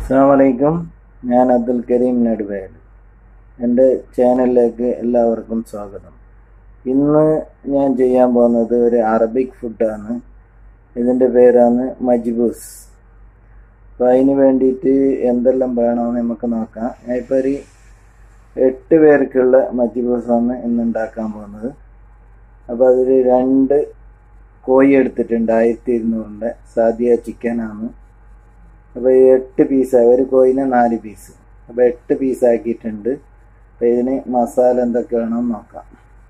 അസ്സാമലൈക്കും ഞാൻ അബ്ദുൽ കരീം നെടുവേൽ എൻ്റെ ചാനലിലേക്ക് എല്ലാവർക്കും സ്വാഗതം ഇന്ന് ഞാൻ ചെയ്യാൻ പോകുന്നത് ഒരു അറബിക് ഫുഡാണ് ഇതിൻ്റെ പേരാണ് മജ്ബൂസ് അപ്പോൾ അതിന് വേണ്ടിയിട്ട് എന്തെല്ലാം വേണമെന്ന് നമുക്ക് നോക്കാം ഞാൻ ഇപ്പോൾ ഒരു എട്ട് പേർക്കുള്ള മജ്ബൂസാണ് ഇന്ന് ഉണ്ടാക്കാൻ പോകുന്നത് അപ്പോൾ അതിൽ രണ്ട് കോഴി എടുത്തിട്ടുണ്ട് ആയിരത്തി ഇരുന്നൂറിൻ്റെ സാദിയ ചിക്കനാണ് അപ്പോൾ ഈ എട്ട് പീസ് ഒരു കോയിന് നാല് പീസ് അപ്പോൾ എട്ട് പീസ് ആക്കിയിട്ടുണ്ട് അപ്പോൾ ഇതിന് മസാല എന്തൊക്കെ വേണമെന്ന് നോക്കാം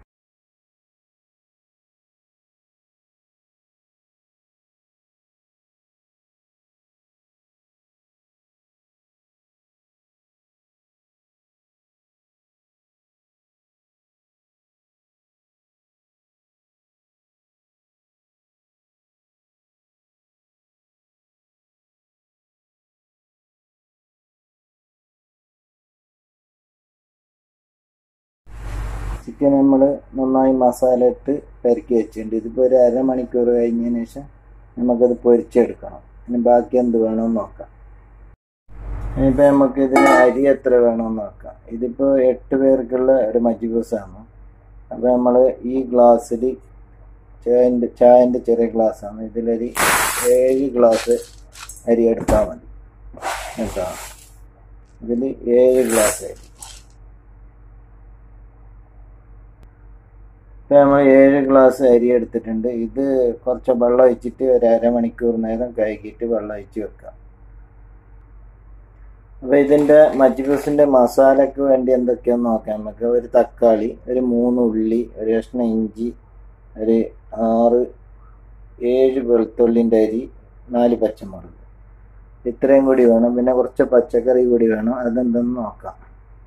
ചിക്കൻ നമ്മൾ നന്നായി മസാല ഇട്ട് പെരക്കി വെച്ചിട്ടുണ്ട് ഇതിപ്പോൾ ഒരു അരമണിക്കൂർ കഴിഞ്ഞതിന് ശേഷം നമുക്കത് പൊരിച്ചെടുക്കണം ഇനി ബാക്കി എന്ത് വേണമെന്ന് നോക്കാം ഇനിയിപ്പോൾ നമുക്ക് ഇതിന് അരി എത്ര വേണമെന്ന് നോക്കാം ഇതിപ്പോൾ എട്ട് പേർക്കുള്ള ഒരു മജ്ബൂസാണ് അപ്പോൾ നമ്മൾ ഈ ഗ്ലാസ്സിൽ ചായൻ്റെ ചായൻ്റെ ചെറിയ ഗ്ലാസ്സാണ് ഇതിലൊരു ഏഴ് ഗ്ലാസ് അരി എടുത്താൽ മതി കേട്ടോ ഇതിൽ ഏഴ് ഗ്ലാസ് അരി ഇപ്പം നമ്മൾ ഏഴ് ഗ്ലാസ് അരി എടുത്തിട്ടുണ്ട് ഇത് കുറച്ച് വെള്ളം ഒഴിച്ചിട്ട് ഒരു അരമണിക്കൂർ നേരം കഴുകിയിട്ട് വെള്ളം ഒഴിച്ച് വെക്കാം അപ്പോൾ ഇതിൻ്റെ മജ്ബൂസിൻ്റെ മസാലയ്ക്ക് വേണ്ടി എന്തൊക്കെയാണെന്ന് നോക്കാം നമുക്ക് ഒരു തക്കാളി ഒരു മൂന്ന് ഉള്ളി ഒരു കഷ്ണം ഇഞ്ചി ഒരു ആറ് ഏഴ് വെളുത്തുള്ളിൻ്റെ അരി നാല് പച്ചമുളക് ഇത്രയും കൂടി വേണം പിന്നെ കുറച്ച് പച്ചക്കറി കൂടി വേണം അതെന്തെന്ന് നോക്കാം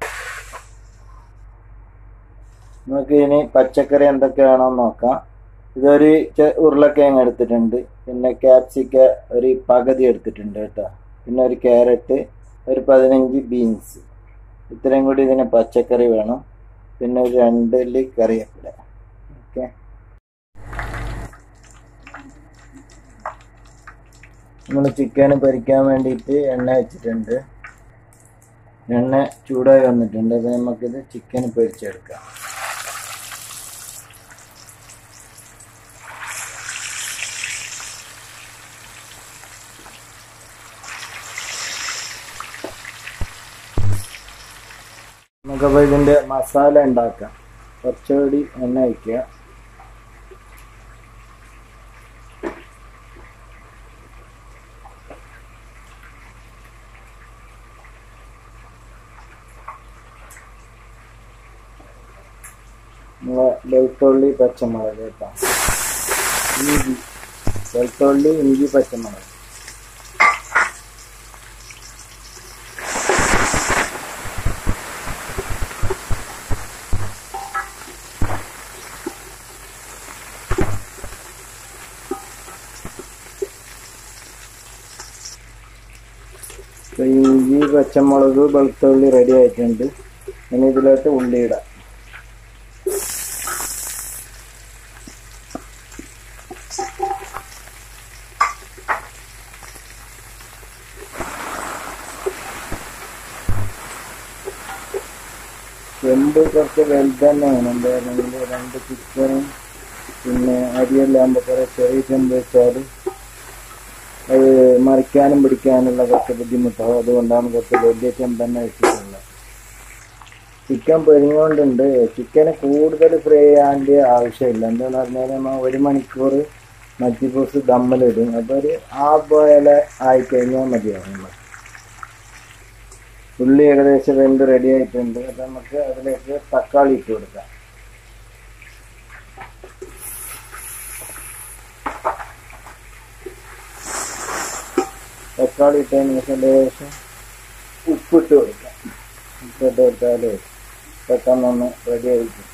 നമുക്ക് ഇനി പച്ചക്കറി എന്തൊക്കെ വേണമെന്ന് നോക്കാം ഇതൊരു ഉരുളക്കിഴങ്ങ് എടുത്തിട്ടുണ്ട് പിന്നെ ക്യാപ്സിക്ക ഒരു പകുതി എടുത്തിട്ടുണ്ട് കേട്ടോ പിന്നെ ഒരു ക്യാരറ്റ് ഒരു പതിനഞ്ച് ബീൻസ് ഇത്രയും കൂടി ഇതിന് പച്ചക്കറി വേണം പിന്നെ ഒരു രണ്ട് അല്ലി കറിവേപ്പില ഓക്കെ നമ്മൾ ചിക്കൻ പൊരിക്കാൻ വേണ്ടിയിട്ട് എണ്ണ വെച്ചിട്ടുണ്ട് എണ്ണ ചൂടായി വന്നിട്ടുണ്ട് അപ്പോൾ നമുക്കിത് ചിക്കൻ പൊരിച്ചെടുക്കാം നമുക്കപ്പോൾ ഇതിൻ്റെ മസാല ഉണ്ടാക്കാം കുറച്ചുകൂടി എണ്ണ വയ്ക്കുക നമ്മളെ വെളുത്തുള്ളി പച്ചമുളക് കേട്ടോ ഇഞ്ചി വെളുത്തുള്ളി ഇഞ്ചി പച്ചമുളക് ഇഞ്ചി പച്ചമുളക് വെളുത്തുള്ളി റെഡി ആയിട്ടുണ്ട് ഇനി ഇതിലോട്ട് ഉള്ളി ഇടാം ചെമ്പ് കുറച്ച് വലുത് തന്നെ വേണം എന്തായിരുന്നെങ്കിൽ രണ്ട് ചിക്കനും പിന്നെ അരിയെല്ലാം ആകുമ്പോൾ കുറേ ചെറിയ ചെമ്പ് വെച്ചാൽ അത് മറിക്കാനും പിടിക്കാനുള്ള കുറച്ച് ബുദ്ധിമുട്ടാവും അതുകൊണ്ടാണ് കുറച്ച് വലിയ ചെമ്പ് തന്നെ വെച്ചിട്ടുള്ളത് ചിക്കൻ പൊരിഞ്ഞുകൊണ്ടുണ്ട് ചിക്കന് കൂടുതൽ ഫ്രൈ ചെയ്യാൻ്റെ ആവശ്യമില്ല എന്താണെന്ന് പറഞ്ഞാൽ നമ്മൾ ഒരു മണിക്കൂർ മജ്ജിബൂസ് ദമ്മലിടും അപ്പോൾ ഒരു ഹാഫ് ബോയിൽ ആയിക്കഴിഞ്ഞാൽ മതിയാവും നമ്മൾ ഉള്ളി ഏകദേശം വെന്ത് റെഡി ആയിട്ടുണ്ട് അപ്പം നമുക്ക് അതിലേക്ക് തക്കാളി ഇട്ട് കൊടുക്കാം തക്കാളി ഇട്ടതിന് ശേഷം ലേശം ഉപ്പിട്ട് കൊടുക്കാം ഉപ്പിട്ട് കൊടുത്താൽ പെട്ടെന്നൊന്ന് റെഡി ആയി കിട്ടും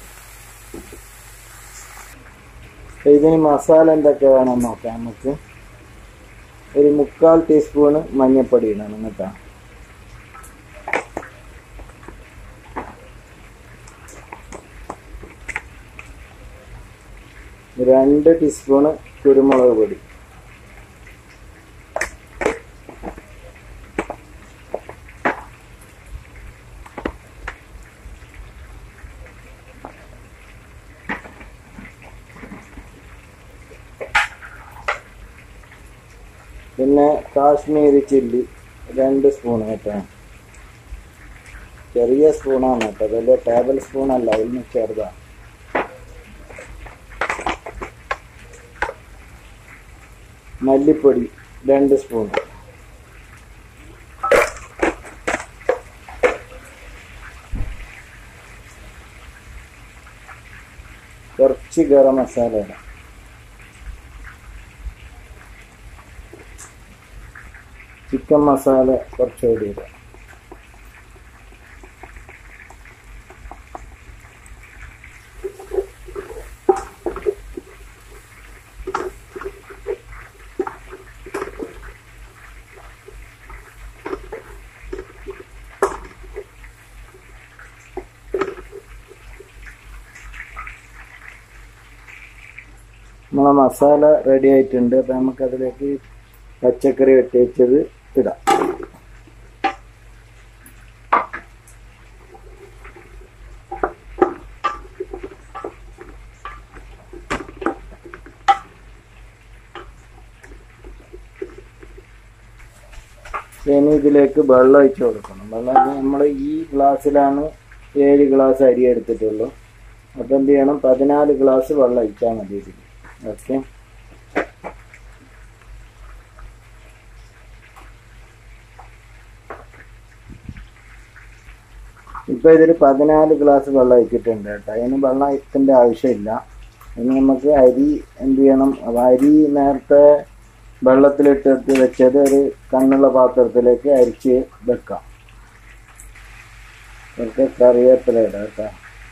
ഇതിന് മസാല എന്തൊക്കെ വേണം നോക്കാം നമുക്ക് ഒരു മുക്കാൽ ടീസ്പൂണ് മഞ്ഞൾപ്പൊടി ഇടണം കേട്ടോ രണ്ട് ടീസ്പൂണ് കുരുമുളക് പൊടി പിന്നെ കാശ്മീരി ചില്ലി രണ്ട് സ്പൂൺ കേട്ടോ ചെറിയ സ്പൂണാണ് കേട്ടോ വലിയ ടേബിൾ സ്പൂണല്ല ഇന്ന് ചെറുതാണ് മല്ലിപ്പൊടി രണ്ട് സ്പൂൺ കുറച്ച് ഗരം മസാല ഇടാം ചിക്കൻ മസാല കുറച്ചുകൂടി ഇടാം നമ്മളെ മസാല റെഡി ആയിട്ടുണ്ട് അപ്പം നമുക്കതിലേക്ക് പച്ചക്കറി വെട്ടി വെച്ചത് ഇടാം ഇനി ഇതിലേക്ക് വെള്ളം ഒഴിച്ച് കൊടുക്കണം വെള്ളം നമ്മൾ ഈ ഗ്ലാസ്സിലാണ് ഏഴ് ഗ്ലാസ് അരി എടുത്തിട്ടുള്ളൂ അപ്പം എന്ത് ചെയ്യണം പതിനാല് ഗ്ലാസ് വെള്ളം ഒഴിച്ചാൽ മതി ഇതിൽ ഓക്കെ ഇപ്പൊ ഇതിൽ പതിനാല് ഗ്ലാസ് വെള്ളം ഒഴിച്ചിട്ടുണ്ട് കേട്ടോ അതിന് വെള്ളത്തിന്റെ ആവശ്യമില്ല ഇനി നമുക്ക് അരി എന്ത് ചെയ്യണം അപ്പൊ അരി നേരത്തെ വെള്ളത്തിലിട്ട് വെച്ചത് ഒരു കണ്ണുള്ള പാത്രത്തിലേക്ക് അരിച്ച് വെക്കാം കുറച്ച് കറിവേപ്പില ഇടാം കേട്ടോ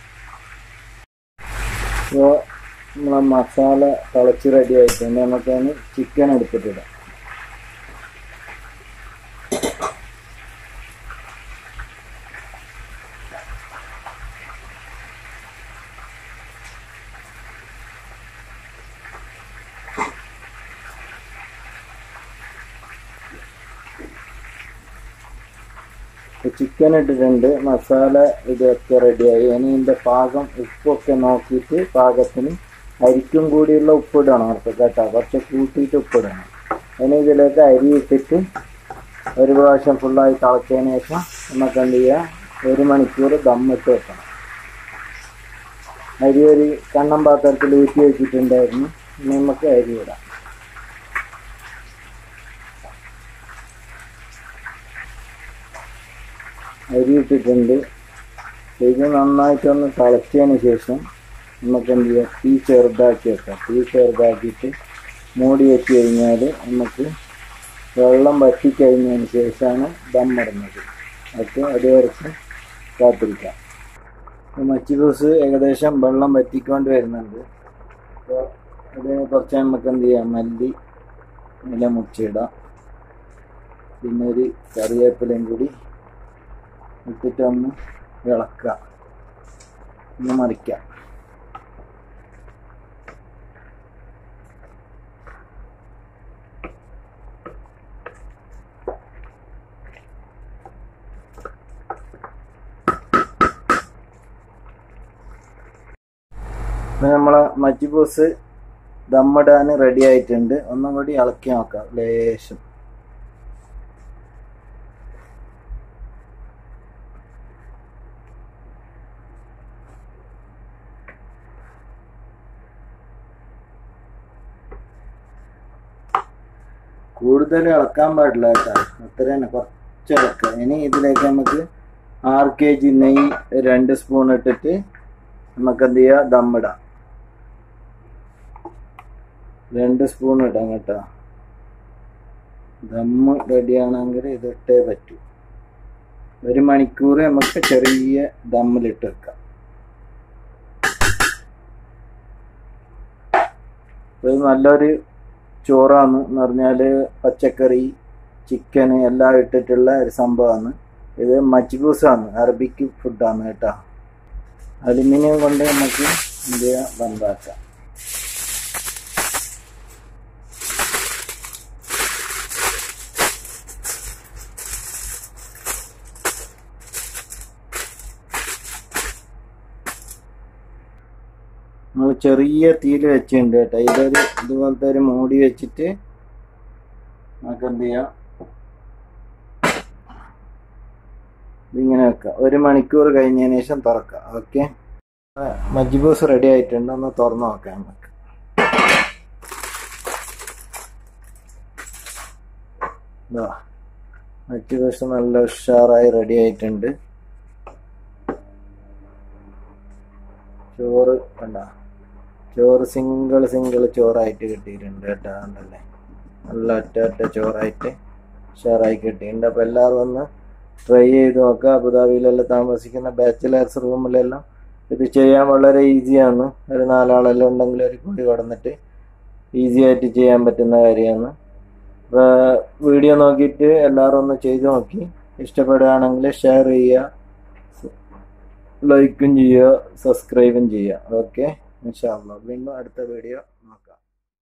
അപ്പോൾ നമ്മളെ മസാല തിളച്ച് റെഡി ആയിട്ടുണ്ട് നമുക്കതിന് ചിക്കൻ എടുത്തിട്ടിടാം ചിക്കൻ ഇട്ടിട്ടുണ്ട് മസാല ഇതൊക്കെ റെഡിയായി ഇനി ഇതിൻ്റെ പാകം ഉപ്പൊക്കെ നോക്കിയിട്ട് പാകത്തിന് അരിക്കും കൂടിയുള്ള ഉപ്പിടണം അവർക്ക് കേട്ടോ കുറച്ച് കൂട്ടിയിട്ട് ഉപ്പിടണം ഇനി ഇതിലേക്ക് അരി ഇട്ടിട്ട് ഒരു പ്രാവശ്യം ഫുള്ളായി തിളച്ചതിന് ശേഷം നമുക്ക് എന്ത് ചെയ്യാം ഒരു മണിക്കൂർ ദമ്മിട്ട് വെക്കണം അരി ഒരു കണ്ണം പാത്രത്തിൽ ഊറ്റി വെച്ചിട്ടുണ്ടായിരുന്നു ഇനി നമുക്ക് അരി ഇടാം അരി ഇട്ടിട്ടുണ്ട് ഇത് നന്നായിട്ടൊന്ന് തിളച്ചതിന് ശേഷം നമുക്ക് എന്ത് ചെയ്യാം തീ ചെറുതാക്കി വെക്കാം തീ ചെറുതാക്കിയിട്ട് മൂടി വെച്ച് കഴിഞ്ഞാൽ നമുക്ക് വെള്ളം വറ്റിക്കഴിഞ്ഞതിന് ശേഷമാണ് ദമ്മിടുന്നത് അപ്പോൾ അതുവരച്ച് കാത്തിരിക്കാം അപ്പോൾ മച്ചി ദിവസ് ഏകദേശം വെള്ളം വറ്റിക്കൊണ്ട് വരുന്നുണ്ട് അപ്പോൾ അതിന് കുറച്ച് നമുക്ക് എന്ത് ചെയ്യാം മല്ലി ഇല മുച്ചിടാം പിന്നെ ഒരു കറിവേപ്പിലയും കൂടി ഇട്ടിട്ട് ഒന്ന് ഇളക്കുക ഒന്ന് മറിക്കാം നമ്മളെ മജ്ജിബൂസ് ദമ്മിടാൻ റെഡി ആയിട്ടുണ്ട് ഒന്നും കൂടി ഇളക്കി നോക്കാം ലേശം കൂടുതൽ ഇളക്കാൻ പാടില്ല കേട്ടോ അത്ര തന്നെ കുറച്ച് ഇളക്കുക ഇനി ഇതിലേക്ക് നമുക്ക് ആറ് കെ ജി നെയ്യ് രണ്ട് സ്പൂൺ ഇട്ടിട്ട് നമുക്ക് എന്ത് ചെയ്യാം ദമ്മിടാം രണ്ട് സ്പൂൺ ഇടാം കേട്ടോ ദമ്മ് റെഡിയാണെങ്കിൽ ഇതിട്ടേ പറ്റൂ ഒരു മണിക്കൂർ നമുക്ക് ചെറിയ ദമ്മിലിട്ട് വെക്കാം ഇത് നല്ലൊരു ചോറാണ് എന്ന് പറഞ്ഞാൽ പച്ചക്കറി ചിക്കന് എല്ലാം ഇട്ടിട്ടുള്ള ഒരു സംഭവമാണ് ഇത് മജ്ബൂസാണ് അറബിക്ക് ഫുഡാണ് കേട്ടോ അലുമിനിയം കൊണ്ട് നമുക്ക് എന്ത് ചെയ്യാം ബന്ധാക്കാം നമ്മൾ ചെറിയ തീയിൽ വെച്ചിട്ടുണ്ട് കേട്ടോ ഇതൊരു ഇതുപോലത്തെ ഒരു മൂടി വെച്ചിട്ട് നമുക്ക് നമുക്ക് എന്ത് ചെയ്യാം ഇതിങ്ങനെ വെക്കാം ഒരു മണിക്കൂർ കഴിഞ്ഞതിന് ശേഷം തുറക്കാം ഓക്കെ മജ്ബൂസ് റെഡി ആയിട്ടുണ്ട് ഒന്ന് തുറന്നു നോക്കാം നമുക്ക് ഇതാ മജ്ബൂസ് നല്ല ഉഷാറായി റെഡി ആയിട്ടുണ്ട് ചോറ് കണ്ട ചോറ് സിംഗിൾ സിംഗിൾ ചോറായിട്ട് കിട്ടിയിട്ടുണ്ട് കേട്ടോ കണ്ടല്ലേ നല്ല ഒറ്റ ഒറ്റ ചോറായിട്ട് ഉഷാറായി കിട്ടിയിട്ടുണ്ട് അപ്പോൾ എല്ലാവരും ഒന്ന് ട്രൈ ചെയ്ത് നോക്കുക അബുദാബിയിലെല്ലാം താമസിക്കുന്ന ബാച്ചിലേഴ്സ് റൂമിലെല്ലാം ഇത് ചെയ്യാൻ വളരെ ഈസിയാണ് ഒരു നാലാളെല്ലാം ഉണ്ടെങ്കിൽ ഒരു കൂടി കടന്നിട്ട് ഈസി ആയിട്ട് ചെയ്യാൻ പറ്റുന്ന കാര്യമാണ് അപ്പോൾ വീഡിയോ നോക്കിയിട്ട് എല്ലാവരും ഒന്ന് ചെയ്ത് നോക്കി ഇഷ്ടപ്പെടുകയാണെങ്കിൽ ഷെയർ ചെയ്യുക ലൈക്കും ചെയ്യുക സബ്സ്ക്രൈബും ചെയ്യുക ഓക്കെ ഇൻഷാല്ല വീണ്ടും അടുത്ത വീഡിയോ നോക്കാം